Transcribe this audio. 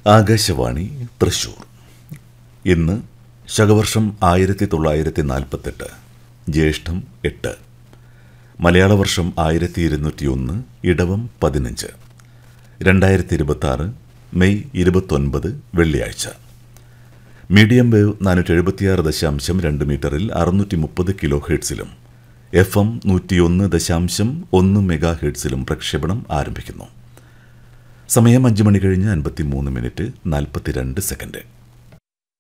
ആകാശവാണി തൃശൂർ ഇന്ന് ശകവർഷം ആയിരത്തി തൊള്ളായിരത്തി നാൽപ്പത്തെട്ട് ജ്യേഷ്ഠം എട്ട് മലയാള വർഷം ആയിരത്തി ഇരുന്നൂറ്റിയൊന്ന് ഇടവം പതിനഞ്ച് രണ്ടായിരത്തി ഇരുപത്തി ആറ് മെയ് ഇരുപത്തൊൻപത് വെള്ളിയാഴ്ച മീഡിയം വേവ് നാനൂറ്റി എഴുപത്തിയാറ് ദശാംശം രണ്ട് മീറ്ററിൽ അറുന്നൂറ്റി മുപ്പത് കിലോ ഹെഡ്സിലും എഫ് എം നൂറ്റിയൊന്ന് ദശാംശം ഒന്ന് മെഗാ ഹെഡ്സിലും പ്രക്ഷേപണം ആരംഭിക്കുന്നു സമയം അഞ്ച് മണി കഴിഞ്ഞ് അൻപത്തി മൂന്ന് മിനിറ്റ് നാൽപ്പത്തിരണ്ട് സെക്കൻഡ്